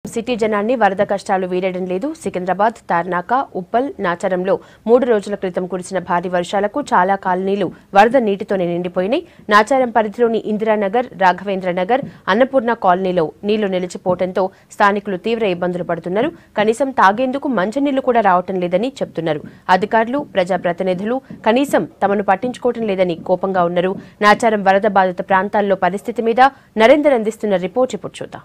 City జనాన్ని వరద కష్టాలు వీడడం లేదు సికింద్రాబాద్ తార్నాక ఉప్పల్ నాచారంలో మూడు రోజుల క్రితం కురిసిన భారీ వర్షాలకు చాలా కాలనీలు వరద నీటితోనే నిండిపోయినాయి నాచారం పరిధిలోని ఇందిరానగర్ రాఘవేంద్ర నగర్ అన్నపూర్ణ కాలనీలో నీళ్లు నిలిచిపోవడంతో స్థానికులు తీవ్ర ఇబ్బందులు పడుతున్నారు కనీసం తాగేందుకు మంచినీళ్లు కూడా రావటం లేదని చెబుతున్నారు అధికారులు ప్రజాప్రతినిధులు కనీసం తమను పట్టించుకోవటం లేదని కోపంగా ఉన్నారు నాచారం వరద బాధిత ప్రాంతాల్లో పరిస్థితి మీద నరేందర్ అందిస్తున్న రిపోర్ట్ ఇప్పుడు చూద్దాం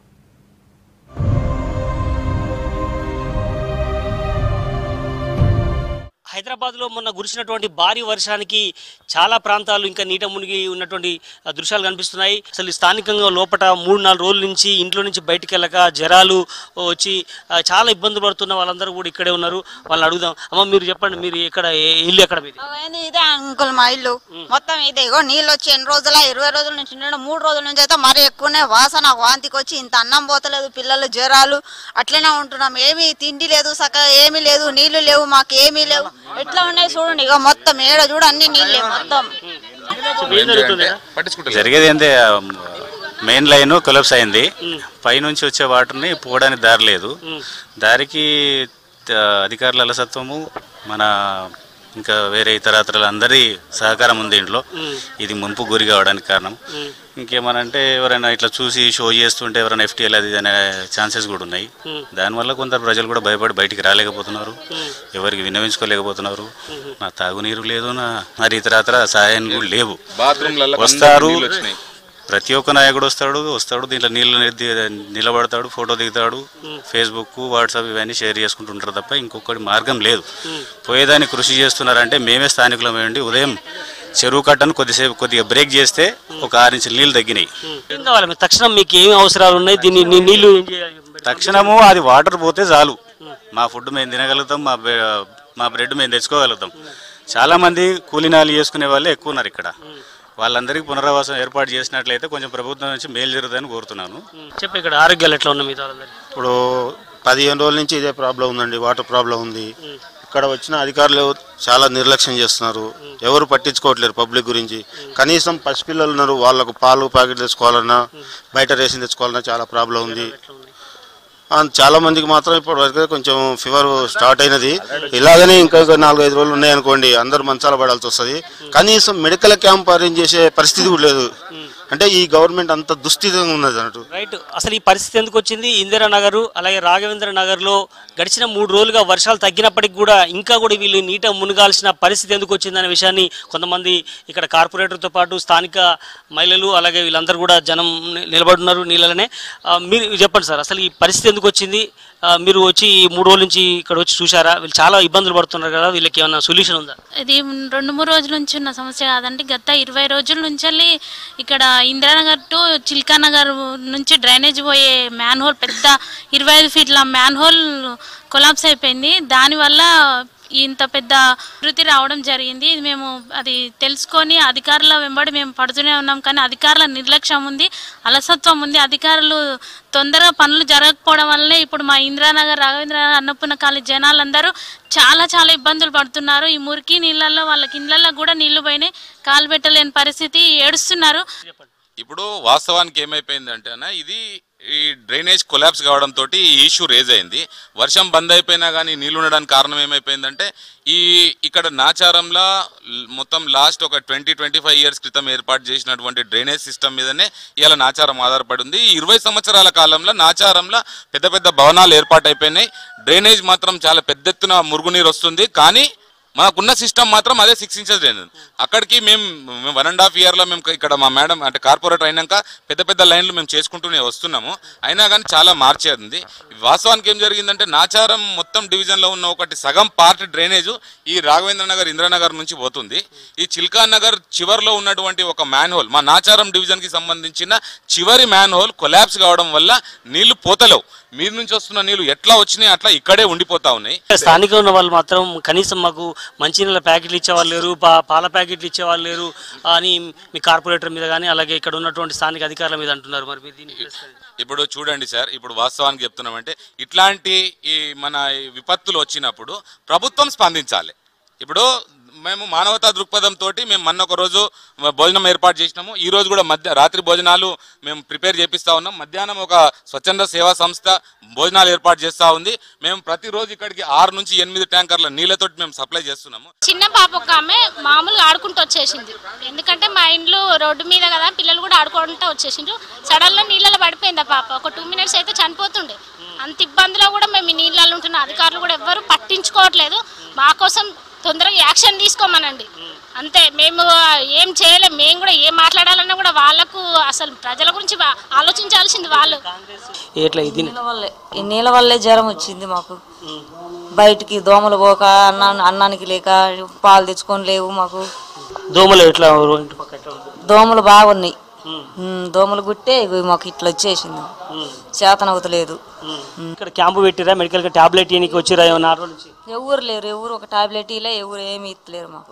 హైదరాబాద్లో మొన్న కురిసినటువంటి భారీ వర్షానికి చాలా ప్రాంతాలు ఇంకా నీట మునిగి ఉన్నటువంటి ఆ, దృశ్యాలు కనిపిస్తున్నాయి అసలు ఈ స్థానికంగా లోపల మూడు నాలుగు రోజుల నుంచి ఇంట్లో నుంచి బయటికి వెళ్ళక జ్వరాలు వచ్చి ఆ, చాలా ఇబ్బందులు పడుతున్న వాళ్ళందరూ కూడా ఇక్కడే ఉన్నారు వాళ్ళని అడుగుదాం అమ్మ మీరు చెప్పండి మీరు ఎక్కడ ఏ- ఇల్లు ఎక్కడ మీది అవన్నీ ఇదే అంకుల్ మా ఇల్లు మొత్తం ఇదే ఇగో నీళ్ళు వచ్చి ఎన్ని రోజుల ఇరవై రోజుల నుంచి నిండు మూడు రోజుల నుంచి అయితే మరీ ఎక్కువనే వాసన వాంతికి వచ్చి ఇంత అన్నం పోతలేదు పిల్లలు జ్వరాలు అట్లనే ఉంటున్నాం ఏమీ తిండి లేదు సక ఏమీ లేదు నీళ్లు లేవు మాకు ఏమీ లేవు ఎట్లా ఉన్నాయి చూడండి ఇక మొత్తం ఏడ చూడ అన్ని నీళ్ళే మొత్తం ఏం జరుగుతుంది జరిగేది ఏంటి మెయిన్ లైన్ కొలప్స్ అయింది పైనుంచి వచ్చే వాటర్ని పోవడానికి దారి లేదు దారికి ఆ, అధికారుల అలసత్వము మన ఇంకా వేరే ఇతరాతరులు అందరి సహకారం ఉంది ఇంట్లో ఇది ముంపు గురి కావడానికి కారణం ఇంకేమనంటే ఎవరైనా ఇట్లా చూసి షో చేస్తుంటే ఎవరైనా ఎఫ్టీఎల్ అది ఇది అనే ఛాన్సెస్ కూడా ఉన్నాయి దానివల్ల కొందరు ప్రజలు కూడా భయపడి బయటికి రాలేకపోతున్నారు ఎవరికి విన్నవించుకోలేకపోతున్నారు నా తాగునీరు లేదు నా మరి ఇతరాతర సహాయం కూడా లేవు బాత్రూమ్లలో వస్తారు నీళ్ళు వచ్చినాయి. ప్రతి ఒక్క నాయకుడు వస్తాడు వస్తాడు దీంట్లో నీళ్ళు నిద్ది- నిలబడతాడు ఫోటో దిగుతాడు ఫేస్బుక్ వాట్సాప్ ఇవన్నీ షేర్ చేసుకుంటుంటారు తప్ప ఇంకొకటి మార్గం లేదు పోయేదాన్ని కృషి చేస్తున్నారంటే మేమే స్థానికులం ఏంటి ఉదయం చెరువు కట్టను కొద్దిసేపు కొద్దిగా బ్రేక్ చేస్తే ఒక ఆరు ఇంచుల నీళ్ళు తగ్గినాయి ఏం కావాలి మీకు తక్షణం మీకు ఏం అవసరాలు ఉన్నాయి దీన్ని నీ- నీళ్లు ఏం చేయాలి? తక్షణము అది వాటర్ పోతే చాలు మా ఫుడ్ మేము తినగలుగుతాం మా బ్రె- మా బ్రెడ్ మేము తెచ్చుకోగలుగుతాం చాలా మంది కూలినాలు చేసుకునే వాళ్ళే ఎక్కువ ఉన్నారు ఇక్కడ వాళ్ళందరికీ పునరావాసం ఏర్పాటు చేసినట్లయితే కొంచెం ప్రభుత్వం నుంచి మేలు జరుగుతుందని కోరుతున్నాను చెప్పు ఇక్కడ ఆరోగ్యాలు ఎట్లా ఉన్నాయి మీ వాళ్ళందరి ఇప్పుడు పదిహేను రోజుల నుంచి ఇదే ప్రాబ్లం ఉందండి వాటర్ ప్రాబ్లం ఉంది ఇక్కడ వచ్చిన అధికారులు చాలా నిర్లక్ష్యం చేస్తున్నారు ఎవరు పట్టించుకోవట్లేరు పబ్లిక్ గురించి కనీసం పసిపిల్లలు ఉన్నారు వాళ్ళకు పాలు ప్యాకెట్ తెచ్చుకోవాలన్నా బయట రేషన్ తెచ్చుకోవాలన్నా చాలా ప్రాబ్లం ఉంది ఆ, చాలా మందికి మాత్రం ఇప్పటి వరకు కొంచెం ఫీవర్ స్టార్ట్ అయినది ఇలాగనే ఇంకా ఒక నాలుగైదు రోజులు ఉన్నాయనుకోండి అందరు మంచాల పడాల్సి వస్తుంది కనీసం మెడికల్ క్యాంప్ అరేంజ్ చేసే పరిస్థితి కూడా లేదు అంటే ఈ గవర్నమెంట్ అంత దుస్థితంగా ఉన్నది అన్నట్టు రైట్ అసలు ఈ పరిస్థితి ఎందుకు వచ్చింది ఇందిరా నగర్ అలాగే రాఘవేంద్ర నగర్లో గడిచిన మూడు రోజులుగా వర్షాలు తగ్గినప్పటికి కూడా ఇంకా కూడా వీళ్ళు నీట మునగాల్సిన పరిస్థితి ఎందుకు వచ్చింది అనే విషయాన్ని కొంతమంది ఇక్కడ కార్పొరేటర్తో పాటు స్థానిక మహిళలు అలాగే వీళ్ళందరూ కూడా జనం ని- నిలబడున్నారు నీళ్ళనే ఆ, మీరు చెప్పండి సార్ అసలు ఈ పరిస్థితి ఎందుకు వచ్చింది ఆ, మీరు వచ్చి ఈ మూడు రోజుల నుంచి ఇక్కడ వచ్చి చూసారా వీళ్ళు చాలా ఇబ్బందులు పడుతున్నారు కదా వీళ్ళకి ఏమైనా సొల్యూషన్ ఉందా ఇది రెండు మూడు రోజుల నుంచి ఉన్న సమస్య కాదండి గత ఇరవై రోజుల నుంచి వెళ్ళి ఇక్కడ ఇందిరానగర్ టు చిల్కా నగర్ నుంచి డ్రైనేజ్ పోయే మ్యాన్ హోల్ పెద్ద ఇరవై ఐదు ఫీట్ల మ్యాన్ హోల్ కొలాప్స్ అయిపోయింది దానివల్ల ఇంత పెద్ద వృత్తి రావడం జరిగింది ఇది మేము అది తెలుసుకొని అధికారుల వెంబడి మేము పడుతూనే ఉన్నాం కానీ అధికారుల నిర్లక్ష్యం ఉంది అలసత్వం ఉంది అధికారులు తొందరగా పనులు జరగకపోవడం వల్లనే ఇప్పుడు మా ఇందిరానగర్ రాఘవేంద్ర నగర్, అన్నపూర్ణ కాలేజ్ జనాలందరూ చాలా చాలా ఇబ్బందులు పడుతున్నారు ఈ మురికి నీళ్ళల్లో వాళ్ళకి ఇళ్ళల్లో కూడా నీళ్లు పోయినాయి కాలు పెట్టలేని పరిస్థితి ఏడుస్తున్నారు ఇప్పుడు వాస్తవానికి ఏమైపోయిందంటే అన్న ఇది ఈ డ్రైనేజ్ కొలాప్స్ కావడం తోటి ఈ ఇష్యూ రేజ్ అయింది వర్షం బంద్ అయిపోయినా కానీ నీళ్లు ఉండడానికి కారణం ఏమైపోయిందంటే ఈ ఇక్కడ నాచారంలో ల్- మొత్తం లాస్ట్ ఒక ట్వంటీ ట్వంటీ ఫైవ్ ఇయర్స్ క్రితం ఏర్పాటు చేసినటువంటి డ్రైనేజ్ సిస్టమ్ మీదనే ఇలా నాచారం ఆధారపడి ఉంది ఈ ఇరవై సంవత్సరాల కాలంలో నాచారంలో పెద్ద పెద్ద భవనాలు ఏర్పాటు అయిపోయినాయి డ్రైనేజ్ మాత్రం చాలా పెద్ద ఎత్తున మురుగునీరు వస్తుంది కానీ మాకున్న సిస్టమ్ మాత్రం అదే సిక్స్ ఇంచెస్ డ్రైనేజ్ అక్కడికి మేము వన్ అండ్ హాఫ్ ఇయర్లో మేము ఇక్కడ మా మేడం అంటే కార్పొరేటర్ అయినాక పెద్ద పెద్ద లైన్లు మేము చేసుకుంటూనే వస్తున్నాము అయినా కానీ చాలా మార్చేది వాస్తవానికి ఏం జరిగిందంటే నాచారం మొత్తం డివిజన్లో ఉన్న ఒకటి సగం పార్ట్ డ్రైనేజ్ ఈ రాఘవేంద్ర నగర్ ఇంద్రనగర్ నుంచి పోతుంది ఈ చిల్కా నగర్ చివర్లో ఉన్నటువంటి ఒక మ్యాన్ హోల్ మా నాచారం డివిజన్కి సంబంధించిన చివరి మ్యాన్ హోల్ కొలాప్స్ కావడం వల్ల నీళ్లు పోతలేవు మీరు నుంచి వస్తున్న నీళ్లు ఎట్లా వచ్చినాయి అట్లా ఇక్కడే ఉండిపోతా ఉన్నాయి స్థానికంగా ఉన్న వాళ్ళు మాత్రం కనీసం మాకు మంచినీళ్ళ ప్యాకెట్లు ఇచ్చేవాళ్ళు లేరు పా- పాల ప్యాకెట్లు ఇచ్చేవాళ్ళు లేరు అని మీ కార్పొరేటర్ మీద కానీ అలాగే ఇక్కడ ఉన్నటువంటి స్థానిక అధికారుల మీద అంటున్నారు మరి మీరు దీన్ని ఇప్పుడు చూడండి సార్ ఇప్పుడు వాస్తవానికి చెప్తున్నామంటే ఇట్లాంటి ఈ మన ఈ విపత్తులు వచ్చినప్పుడు ప్రభుత్వం స్పందించాలి ఇప్పుడు మేము మానవతా దృక్పథంతో మేము మొన్న ఒక రోజు భోజనం ఏర్పాటు చేసినాము ఈ రోజు కూడా మధ్య రాత్రి భోజనాలు మేము ప్రిపేర్ చేపిస్తా ఉన్నాం మధ్యాహ్నం ఒక స్వచ్ఛంద సేవా సంస్థ భోజనాలు ఏర్పాటు చేస్తూ ఉంది మేము ప్రతిరోజు ఇక్కడికి ఆరు నుంచి ఎనిమిది ట్యాంకర్ల నీళ్ళతోటి మేము సప్లై చేస్తున్నాము చిన్న పాప ఒక ఆమె మామూలుగా ఆడుకుంటూ వచ్చేసింది ఎందుకంటే మా ఇంట్లో రోడ్డు మీద కదా పిల్లలు కూడా ఆడుకుంటూ వచ్చేసిండ్రు సడన్ గా నీళ్ళలో పడిపోయింది ఆ పాప ఒక టూ మినిట్స్ అయితే చనిపోతుండే అంత ఇబ్బందిలో కూడా మేము ఈ నీళ్ళలో ఉంటున్న అధికారులు కూడా ఎవ్వరు పట్టించుకోవట్లేదు మా కోసం తొందరగా యాక్షన్ తీసుకోమనండి అంతే మేము ఏం చేయలేం మేము కూడా ఏం మాట్లాడాలన్నా కూడా వాళ్ళకు అసలు ప్రజల గురించి వా- ఆలోచించాల్సింది వాళ్ళు ఎట్లా ఇది నీళ్ళ వల్లే ఈ నీళ్ళ వల్లే జ్వరం వచ్చింది మాకు బయటికి దోమలు పోక అన్నా అన్నానికి లేక పాలు తెచ్చుకొని లేవు మాకు దోమలు ఎట్లా ఇంటి పక్క ఎట్లా ఉంటుంది? దోమలు బాగున్నాయి ఉమ్, దోమలు గుట్టే ఇగో మాకు ఇట్లా వచ్చేసింది చేతనవుతలేదు ఇక్కడ క్యాంపు పెట్టిరా మెడికల్ గా టాబ్లెట్ ఇయనికి వచ్చిరా ఏమన్నా ఆరు రోజుల నుంచి ఎవరు లేరు ఎవరు ఒక టాబ్లెట్ ఇలా ఎవరు ఏమి ఇస్తలేరు మాకు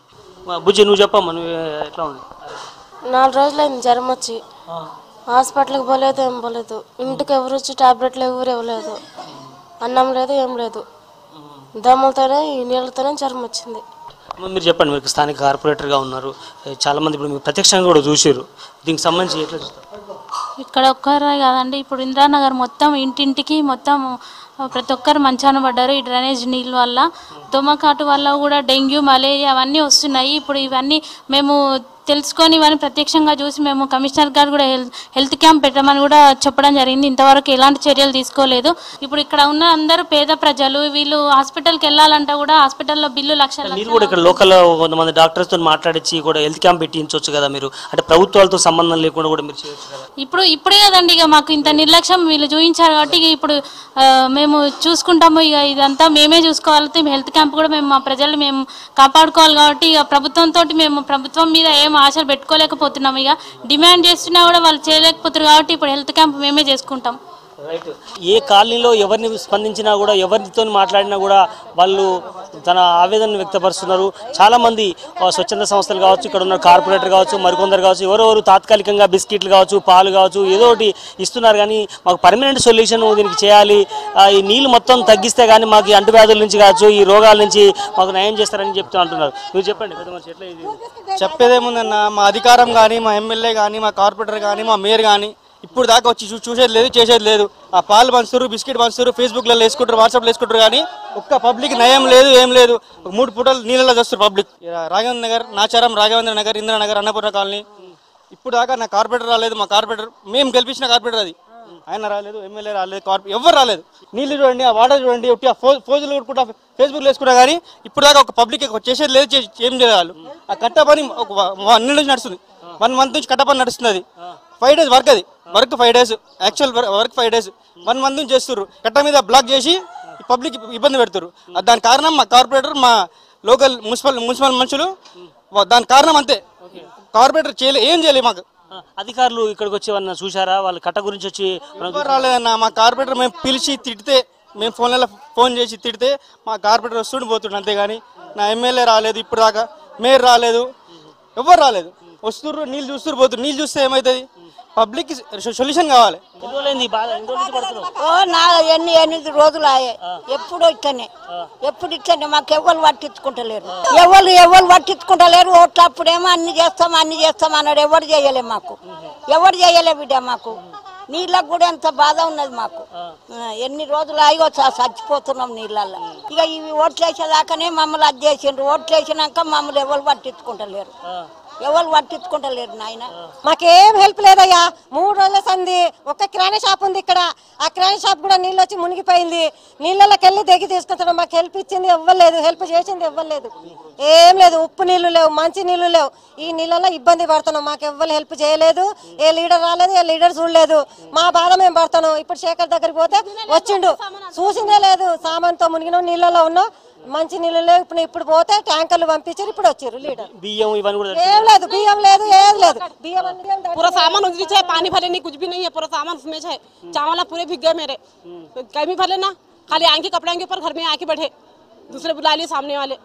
మా బుజ్జి నువ్వు చెప్పమ్మా నువ్వు ఎట్లా ఉంది నాలుగు రోజులైంది జ్వరం వచ్చి హాస్పిటల్కి పోలేదు ఏం పోలేదు ఇంటికి ఎవరు వచ్చి టాబ్లెట్లు ఎవరు ఇవ్వలేదు అన్నం లేదు ఏం లేదు దమ్ములతోనే ఈ నీళ్ళతోనే జ్వరం వచ్చింది అమ్మ, మీరు చెప్పండి మీరు స్థానిక కార్పొరేటర్గా ఉన్నారు ఏ, చాలా మంది ఇప్పుడు మీరు ప్రత్యక్షంగా కూడా చూసారు దీనికి సంబంధించి ఎట్లా చూస్తారు ఇక్కడ ఒక్కరే కాదండి ఇప్పుడు ఇందిరానగర్ మొత్తం ఇంటింటికి మొత్తం ప్రతి ఒక్కరు మంచాన పడ్డారు ఈ డ్రైనేజ్ నీళ్ళ వల్ల దోమకాటు వల్ల కూడా డెంగ్యూ మలేరియా అవన్నీ వస్తున్నాయి ఇప్పుడు ఇవన్నీ మేము తెలుసుకొని ఇవన్నీ ప్రత్యక్షంగా చూసి మేము కమిషనర్ గారు కూడా హెల్త్ హెల్త్ క్యాంప్ పెట్టమని కూడా చెప్పడం జరిగింది ఇంతవరకు ఎలాంటి చర్యలు తీసుకోలేదు ఇప్పుడు ఇక్కడ ఉన్న అందరూ పేద ప్రజలు వీళ్ళు హాస్పిటల్కి వెళ్ళాలంటే కూడా హాస్పిటల్లో బిల్లు లక్షల మీరు కూడా ఇక్కడ లోకల్ కొంతమంది డాక్టర్స్తో మాట్లాడించి కూడా హెల్త్ క్యాంప్ పెట్టించవచ్చు కదా మీరు అంటే ప్రభుత్వాలతో సంబంధం లేకుండా కూడా మీరు చేయొచ్చు కదా ఇప్పుడు ఇప్పుడే కదండి ఇక మాకు ఇంత నిర్లక్ష్యం వీళ్ళు చూపించారు కాబట్టి ఇక ఇప్పుడు ఆ, మేము చూసుకుంటాము ఇక ఇదంతా మేమే చూసుకోవాలి హెల్త్ క్యాంప్ కూడా మేము మా ప్రజలు మేము కాపాడుకోవాలి కాబట్టి ఇక ప్రభుత్వంతో మేము ప్రభుత్వం మీద ఏం ఆశలు పెట్టుకోలేకపోతున్నాము ఇక డిమాండ్ చేస్తున్నా కూడా వాళ్ళు చేయలేకపోతున్నారు కాబట్టి ఇప్పుడు హెల్త్ క్యాంప్ మేమే చేసుకుంటాం రైట్ ఏ కాలనీలో ఎవరిని స్పందించినా కూడా ఎవరితో మాట్లాడినా కూడా వాళ్ళు తన ఆవేదనను వ్యక్తపరుస్తున్నారు చాలామంది ఆ, స్వచ్ఛంద సంస్థలు కావచ్చు ఇక్కడ ఉన్న కార్పొరేటర్ కావచ్చు మరికొందరు కావచ్చు ఎవరెవరు తాత్కాలికంగా బిస్కెట్లు కావచ్చు పాలు కావచ్చు ఏదో ఒకటి ఇస్తున్నారు కానీ మాకు పర్మనెంట్ సొల్యూషన్ దీనికి చేయాలి ఆ, ఈ నీళ్ళు మొత్తం తగ్గిస్తే కానీ మాకు ఈ అంటువ్యాధుల నుంచి కావచ్చు ఈ రోగాల నుంచి మాకు నయం చేస్తారని చెప్తూ అంటున్నారు మీరు చెప్పండి పెద్ద మనిషి ఎట్లా ఇది చెప్పేదేముందన్న మా అధికారం కానీ మా ఎమ్మెల్యే కానీ మా కార్పొరేటర్ కానీ మా మేయర్ కానీ ఇప్పుడు దాకా వచ్చి చూ- చూసేది లేదు చేసేది లేదు ఆ పాలు పంచుతారు బిస్కెట్ పంచుతారు ఫేస్బుక్లో వేసుకుంటారు వాట్సాప్లో వేసుకుంటారు కానీ ఒక్క పబ్లిక్ నయం లేదు ఏం లేదు ఒక మూడు పూటలు నీళ్ళలో చేస్తారు పబ్లిక్ రాఘవేంద్ర నగర్ నాచారం రాఘవేంద్ర నగర్ ఇంద్రనగర్ అన్నపూర్ణ కాలనీ ఇప్పుడు దాకా నా కార్పొరేటర్ రాలేదు మా కార్పొరేటర్ మేము గెలిపించిన కార్పొరేటర్ అది ఆయన రాలేదు ఎమ్మెల్యే రాలేదు కార్పొ ఎవరు రాలేదు నీళ్ళు చూడండి ఆ వాటర్ చూడండి ఒకటి ఆ ఫో ఫోజులు కొట్టుకుంటా ఫేస్బుక్లో వేసుకుంటా కానీ ఇప్పుడు దాకా ఒక పబ్లిక్ చేసేది లేదు చే- ఏం చేయలేదు వాళ్ళు ఆ కట్ట పని ఒక వన్ నుంచి నడుస్తుంది వన్ మంత్ నుంచి కట్ట పని నడుస్తుంది అది ఫైవ్ డేస్ వర్క్ అది work five days actual work five days one month నుంచి చేస్తారు కట్ట మీద బ్లాక్ చేసి పబ్లిక్ ఇబ్బంది పెడతారు ఆ దాని కారణం మా కార్పొరేటర్ మా లోకల్ మున్సిపల్ మున్సిపల్ మనుషులు వా- దాని కారణం అంతే కార్పొరేటర్ చేయలే ఏం చేయలేదు మాకు ఆ, అధికారులు ఇక్కడికి వచ్చి ఏమన్నా చూసారా వాళ్ళు కట్ట గురించి వచ్చి మనం ఎవరు రాలేదన్న మా కార్పొరేటర్ మేము పిలిచి తిడితే మేము ఫోన్లలో ఫోన్ చేసి తిడితే మా కార్పొరేటర్ వస్తుండి పోతుండే అంతేగాని నా ఎమ్మెల్యే రాలేదు ఇప్పుడు దాకా మేయర్ రాలేదు ఎవరు రాలేదు వస్తుర్రు నీళ్ళు చూస్తున్నారు పోతున్నారు నీళ్ళు చూస్తే ఏమవుతుంది పబ్లిక్ సొల్యూషన్ కావాలి ఎన్ని రోజులైంది ఈ బాధ ఎన్ని రోజుల నుంచి పడుతున్నావు ఓ నా ఎన్ని ఎనిమిది రోజులు ఆయే ఎప్పుడు ఇట్లనే ఎప్పుడు ఇట్లనే మాకు ఎవరు పట్టించుకుంటలేరు ఎవరు ఎవరు పట్టించుకుంటలేరు ఓట్లు అప్పుడేమో అన్ని చేస్తాం అన్ని చేస్తాం అన్నాడు ఎవరు చేయలే మాకు ఎవరు చేయలే బిడ్డ మాకు నీళ్ళకు కూడా ఎంత బాధ ఉన్నది మాకు ఆ, ఎన్ని రోజులు అయ్యో చ- చచ్చిపోతున్నాం నీళ్ళల్లో ఇక ఇవి ఓట్లు వేసేదాకానే మమ్మల్ని అది చేసిండ్రు ఓట్లు వేసినాక మమ్మల్ని ఎవరు పట్టించుకుంటలేరు ఎవరు పట్టించుకుంటలేరు నాయన మాకేం హెల్ప్ లేదయ్యా మూడు రోజుల సంది ఒక కిరాణా షాప్ ఉంది ఇక్కడ ఆ కిరాణా షాప్ కూడా నీళ్ళు వచ్చి మునిగిపోయింది నీళ్ళకి వెళ్ళి దిగి తీసుకొచ్చడం మాకు హెల్ప్ ఇచ్చింది ఇవ్వలేదు హెల్ప్ చేసింది ఇవ్వలేదు ఏం లేదు ఉప్పు నీళ్లు లేవు మంచి నీళ్లు లేవు ఈ నీళ్ళలో ఇబ్బంది పడుతున్నాం మాకు ఎవ్వరు హెల్ప్ చేయలేదు ఏ లీడర్ రాలేదు ఏ లీడర్ చూడలేదు మా బాధ మేము పడుతున్నాం ఇప్పుడు శేఖర్ దగ్గరికి పోతే వచ్చిండు చూసిందే లేదు సామాన్తో మునిగినాం నీళ్ళలో ఉన్నాం మంచి నీళ్ళు లేవు ఇప్పుడు ఇప్పుడు పోతే ట్యాంకర్లు పంపించారు ఇప్పుడు వచ్చారు లీడర్ బియ్యం ఇవన్నీ కూడా ఏం లేదు బియ్యం లేదు ఏం లేదు బియ్యం అన్ని ఏం पूरा सामान उधर से है पानी भरे नहीं कुछ भी नहीं है पूरा सामान उसमें है चावल पूरे भीग गए मेरे कहीं भर लेना खाली आएंगे कपड़े के ऊपर घर में आके बैठे दूसरे बुला लिए सामने वाले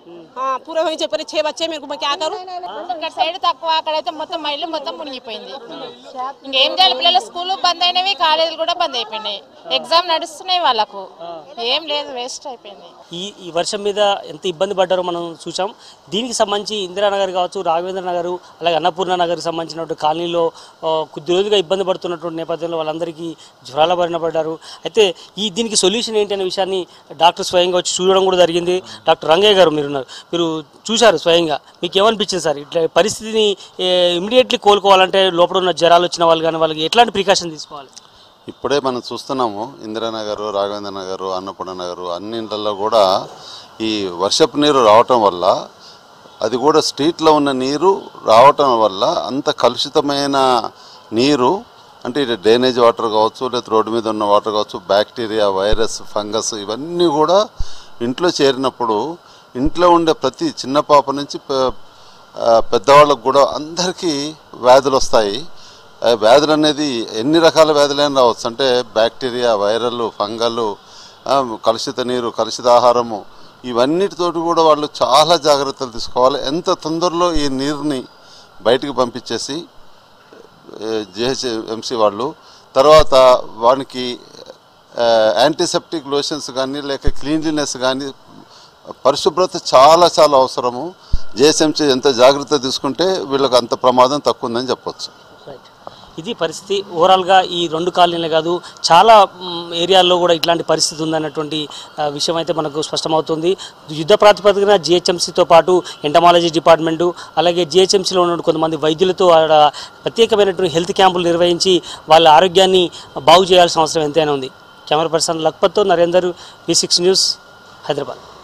हाँ पूरे वहीं से परे छह बच्चे मेरे को मैं क्या करूँ ఇక్కడ సైడ్ తక్కువ అక్కడైతే మొత్తం మా ఇల్లు మొత్తం మునిగిపోయింది ఇంకేం చేయాలి పిల్లల స్కూల్ బంద్ అయినవి కాలేజీలు కూడా బంద్ అయిపోయినాయి ఎగ్జామ్ నడుస్తున్నాయి వాళ్ళకు ఏం లేదు వేస్ట్ అయిపోయింది ఈ ఈ వర్షం మీద ఎంత ఇబ్బంది పడ్డారో మనం చూసాం దీనికి సంబంధించి ఇందిరానగర్ కావచ్చు రాఘవేంద్ర నగర్ అలాగే అన్నపూర్ణ నగర్కి సంబంధించినటువంటి కాలనీలో ఆ, కొద్ది రోజులుగా ఇబ్బంది పడుతున్నటువంటి నేపథ్యంలో వాళ్ళందరికీ జ్వరాల బారిన పడ్డారు అయితే ఈ దీనికి సొల్యూషన్ ఏంటి అనే విషయాన్ని డాక్టర్ స్వయంగా వచ్చి చూడడం కూడా జరిగింది డాక్టర్ రంగయ్య గారు మీరున్నారు మీరు చూశారు స్వయంగా మీకు ఏమనిపించింది సార్ ఇట్లా పరిస్థితిని ఇమీడియట్లీ కోలుకోవాలంటే లోపల ఉన్న జ్వరాలు వచ్చిన వాళ్ళు కానీ వాళ్ళకి ఎట్లాంటి ప్రికాషన్ తీసుకోవాలి ఇప్పుడే మనం చూస్తున్నాము ఇందిరానగర్ రాఘవేంద్ర నగర్ అన్నపూర్ణ నగర్ అన్నింటిలో కూడా ఈ వర్షపు నీరు రావటం వల్ల అది కూడా స్ట్రీట్లో ఉన్న నీరు రావటం వల్ల అంత కలుషితమైన నీరు అంటే ఇది డ్రైనేజ్ వాటర్ కావచ్చు లేదా రోడ్డు మీద ఉన్న వాటర్ కావచ్చు బ్యాక్టీరియా వైరస్ ఫంగస్ ఇవన్నీ కూడా ఇంట్లో చేరినప్పుడు ఇంట్లో ఉండే ప్రతి చిన్న పాప నుంచి పె- ఆ, పెద్దవాళ్ళకు కూడా అందరికీ వ్యాధులు వస్తాయి ఆ వ్యాధులు అనేది ఎన్ని రకాల వ్యాధులైనా రావచ్చు అంటే బ్యాక్టీరియా వైరల్ ఫంగల్ ఆ, కలుషిత నీరు కలుషిత ఆహారము ఇవన్నిటితోటి కూడా వాళ్ళు చాలా జాగ్రత్తలు తీసుకోవాలి ఎంత తొందరలో ఈ నీరుని బయటికి పంపించేసి జిహెచ్ఎంసి వాళ్ళు తర్వాత వానికి యాంటీసెప్టిక్ లోషన్స్ కానీ లేక క్లీన్లీనెస్ కానీ పరిశుభ్రత చాలా చాలా అవసరము జిహెచ్ఎంసీ ఎంత జాగ్రత్త తీసుకుంటే వీళ్ళకి అంత ప్రమాదం తక్కువ ఉందని చెప్పొచ్చు ఇది పరిస్థితి ఓవరాల్గా ఈ రెండు కాలనీలే కాదు చాలా మ్, ఏరియాల్లో కూడా ఇట్లాంటి పరిస్థితి ఉందన్నటువంటి ఆ, విషయం అయితే మనకు స్పష్టమవుతుంది యుద్ధ ప్రాతిపదికన జిహెచ్ఎంసీతో పాటు ఎంటమాలజీ డిపార్ట్మెంటు అలాగే జిహెచ్ఎంసీలో ఉన్న కొంతమంది వైద్యులతో ఆడ ప్రత్యేకమైనటువంటి హెల్త్ క్యాంపులు నిర్వహించి వాళ్ళ ఆరోగ్యాన్ని బాగు చేయాల్సిన అవసరం ఎంతైనా ఉంది కెమెరా పర్సన్ లక్పత్తో Narender V six news Hyderabad